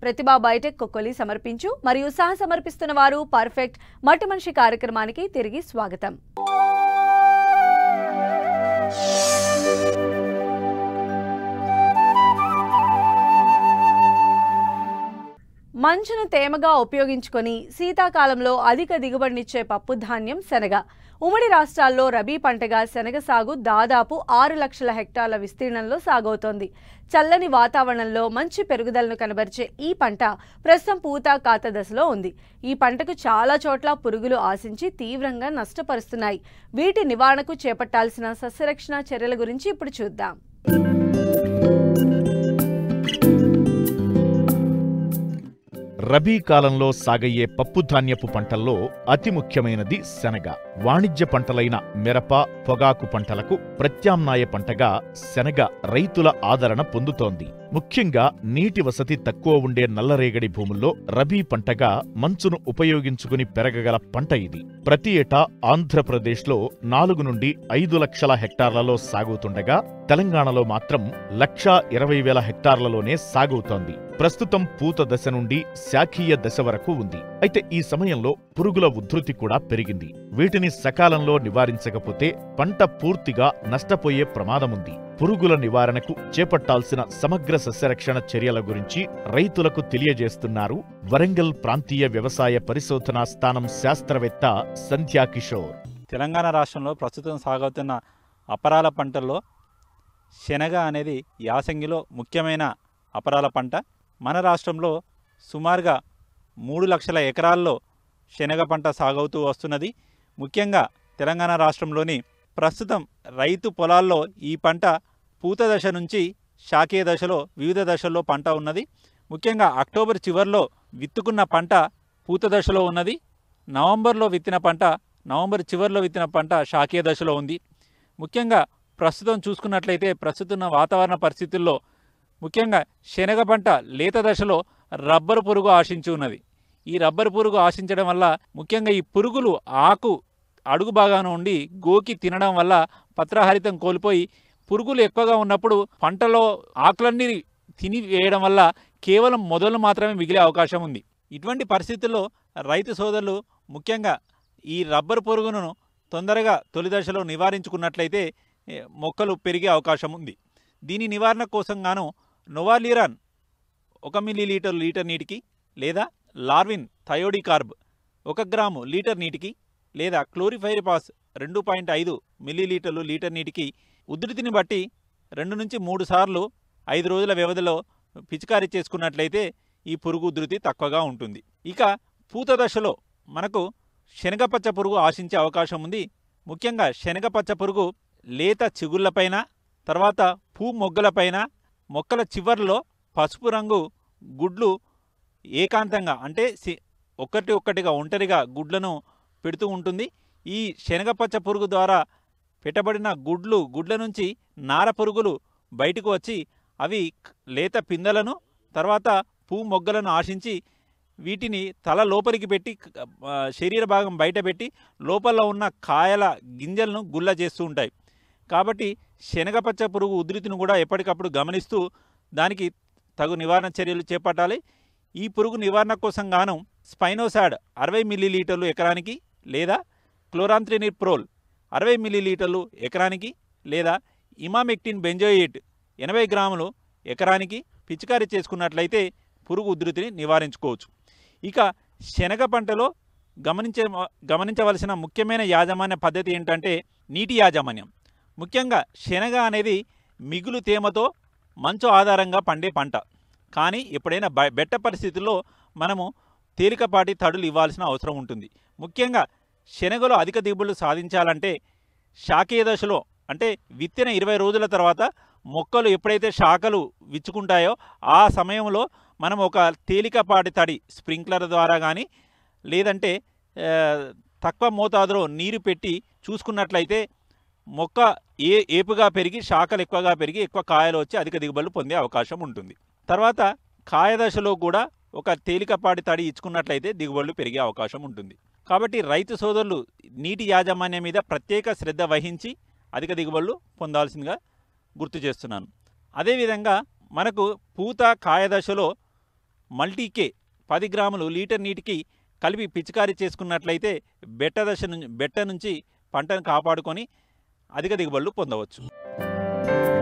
ప్రతిభా Biotech కొక్కొలి సమర్పించు మరియు సహ సమర్పిస్తున్న వారు పర్ఫెక్ట్ మట్టి మనిషి కార్యక్రమానికి తిరిగి స్వాగతం మంచును తేమగా ఉపయోగించుకొని శీతాకాలంలో అధిక దిగుబడినిచ్చే పప్పు ధాన్యం శనగ ఉమ్మడి రాష్ట్రాల్లో రబీ పంటగా శనగ సాగు దాదాపు ఆరు లక్షల హెక్టార్ల విస్తీర్ణంలో సాగవుతోంది చల్లని వాతావరణంలో మంచి పెరుగుదలను కనబరిచే ఈ పంట ప్రస్తుతం పూత కాత దశలో ఉంది ఈ పంటకు చాలా చోట్ల పురుగులు ఆశించి తీవ్రంగా నష్టపరుస్తున్నాయి వీటి నివారణకు చేపట్టాల్సిన సస్యరక్షణ చర్యల గురించి ఇప్పుడు చూద్దాం రబీ కాలంలో సాగయ్యే పప్పుధాన్యపు పంటల్లో అతి ముఖ్యమైనది శనగ వాణిజ్య పంటలైన మిరప పొగాకు పంటలకు ప్రత్యామ్నాయ పంటగా శనగ రైతుల ఆదరణ పొందుతోంది ముఖ్యంగా నీటి వసతి తక్కువ ఉండే నల్లరేగడి భూముల్లో రబీ పంటగా మంచును ఉపయోగించుకుని పెరగగల పంట ఇది ప్రతి ఏటా ఆంధ్రప్రదేశ్లో నాలుగు నుండి ఐదు లక్షల హెక్టార్లలో సాగుతుండగా తెలంగాణలో మాత్రం లక్షా ఇరవై వేల హెక్టార్లలోనే సాగుతోంది ప్రస్తుతం పూత దశ నుండి శాఖీయ దశ వరకు ఉంది అయితే ఈ సమయంలో పురుగుల ఉధృతి కూడా పెరిగింది వీటిని సకాలంలో నివారించకపోతే పంట పూర్తిగా నష్టపోయే ప్రమాదముంది పురుగుల నివారణకు చేపట్టాల్సిన సమగ్ర సస్యరక్షణ చర్యల గురించి రైతులకు తెలియజేస్తున్నారు వరంగల్ ప్రాంతీయ వ్యవసాయ పరిశోధనా స్థానం శాస్త్రవేత్త సంధ్యా కిషోర్ తెలంగాణ రాష్ట్రంలో ప్రస్తుతం సాగుతున్న అపరాల పంటల్లో శనగ అనేది యాసంగిలో ముఖ్యమైన అపరాల పంట మన రాష్ట్రంలో సుమారుగా మూడు లక్షల ఎకరాల్లో శనగ పంట సాగవుతూ వస్తున్నది ముఖ్యంగా తెలంగాణ రాష్ట్రంలోని ప్రస్తుతం రైతు పొలాల్లో ఈ పంట పూత దశ నుంచి శాకీయ దశలో వివిధ దశల్లో పంట ఉన్నది ముఖ్యంగా అక్టోబర్ చివరిలో విత్తుకున్న పంట పూత దశలో ఉన్నది నవంబర్లో విత్తిన పంట నవంబర్ చివరిలో విత్తిన పంట శాకీయ దశలో ఉంది ముఖ్యంగా ప్రస్తుతం చూసుకున్నట్లయితే ప్రస్తుతం వాతావరణ పరిస్థితుల్లో ముఖ్యంగా శనగ పంట లేత దశలో రబ్బరు పురుగు ఆశించి ఉన్నది ఈ రబ్బరు పురుగు ఆశించడం వల్ల ముఖ్యంగా ఈ పురుగులు ఆకు అడుగు భాగాన ఉండి గోకి తినడం వల్ల పత్రహరితం కోల్పోయి పురుగులు ఎక్కువగా ఉన్నప్పుడు పంటలో ఆకులన్నీ తిని వేయడం వల్ల కేవలం మొదలు మాత్రమే మిగిలే అవకాశం ఉంది ఇటువంటి పరిస్థితుల్లో రైతు సోదరులు ముఖ్యంగా ఈ రబ్బరు పురుగును తొందరగా తొలి దశలో నివారించుకున్నట్లయితే ఏ, మొక్కలు పెరిగే అవకాశం ఉంది దీని నివారణ కోసం గాను నోవాలీరాన్ ఒక మిల్లీ లీటర్ లీటర్ నీటికి లేదా లార్విన్ థయోడికార్బ్ ఒక గ్రాము లీటర్ నీటికి లేదా క్లోరిఫైరిపాస్ రెండు పాయింట్ ఐదు మిల్లీలీటర్లు లీటర్ నీటికి ఉధృతిని బట్టి రెండు నుంచి మూడు సార్లు ఐదు రోజుల వ్యవధిలో పిచికారీ చేసుకున్నట్లయితే ఈ పురుగు ఉధృతి తక్కువగా ఉంటుంది ఇక పూత దశలో మనకు శనగపచ్చ పురుగు ఆశించే అవకాశం ఉంది ముఖ్యంగా శనగపచ్చ పురుగు లేత చిగుళ్లపైన తర్వాత పూ మొగ్గలపైన మొక్కల చివర్లో పసుపు రంగు గుడ్లు ఏకాంతంగా అంటే సి- ఒక్కటి ఒక్కటిగా ఒంటరిగా గుడ్లను పెడుతూ ఉంటుంది ఈ శనగపచ్చ పురుగు ద్వారా పెట్టబడిన గుడ్లు గుడ్ల నుంచి నార పురుగులు బయటకు వచ్చి అవి క్- లేత పిందెలను తర్వాత పూ మొగ్గలను ఆశించి వీటిని తల లోపలికి పెట్టి క- ఆ, శరీర భాగం బయట పెట్టి లోపల ఉన్న కాయల గింజలను గుల్ల చేస్తూ ఉంటాయి కాబట్టి శనగపచ్చ పురుగు ఉధృతిని కూడా ఎప్పటికప్పుడు గమనిస్తూ దానికి తగు నివారణ చర్యలు చేపట్టాలి ఈ పురుగు నివారణ కోసం గాను స్పైనోసాడ్ అరవై మిల్లీలీటర్లు ఎకరానికి లేదా క్లోరాంత్రినిప్రోల్ అరవై మిల్లీలీటర్లు ఎకరానికి లేదా ఇమామెక్టిన్ బెంజోయేట్ ఎనభై గ్రాములు ఎకరానికి పిచికారీ చేసుకున్నట్లయితే పురుగు ఉధృతిని నివారించుకోవచ్చు ఇక శనగ పంటలో గమనించే గమనించవలసిన ముఖ్యమైన యాజమాన్య పద్ధతి ఏంటంటే నీటి యాజమాన్యం ముఖ్యంగా శనగ అనేది మిగులు తేమతో మంచు ఆధారంగా పండే పంట కానీ ఎప్పుడైనా బ- బెట్ట పరిస్థితుల్లో మనము తేలికపాటి తడులు ఇవ్వాల్సిన అవసరం ఉంటుంది ముఖ్యంగా శనగలో అధిక దిగుబడులు సాధించాలంటే శాఖీయ దశలో అంటే విత్తిన ఇరవై రోజుల తర్వాత మొక్కలు ఎప్పుడైతే శాఖలు విచ్చుకుంటాయో ఆ సమయంలో మనం ఒక తేలికపాటి తడి స్ప్రింక్లర్ ద్వారా కానీ లేదంటే ఆ, తక్కువ మోతాదులో నీరు పెట్టి చూసుకున్నట్లయితే మొక్క ఏ ఏపుగా పెరిగి శాఖలు ఎక్కువగా పెరిగి ఎక్కువ కాయలు వచ్చి అధిక దిగుబడులు పొందే అవకాశం ఉంటుంది తర్వాత కాయ దశలో కూడా ఒక తేలికపాటి తడి ఇచ్చుకున్నట్లయితే దిగుబడులు పెరిగే అవకాశం ఉంటుంది కాబట్టి రైతు సోదరులు నీటి యాజమాన్యం మీద ప్రత్యేక శ్రద్ధ వహించి అధిక దిగుబడులు పొందాల్సిందిగా గుర్తు చేస్తున్నాను అదేవిధంగా మనకు పూత కాయ దశలో మల్టీకే పది గ్రాములు లీటర్ నీటికి కలిపి పిచికారీ చేసుకున్నట్లయితే బెట్ట దశ నుంచి బెట్ట నుంచి పంటను కాపాడుకొని అధిక దిగుబడులు పొందవచ్చు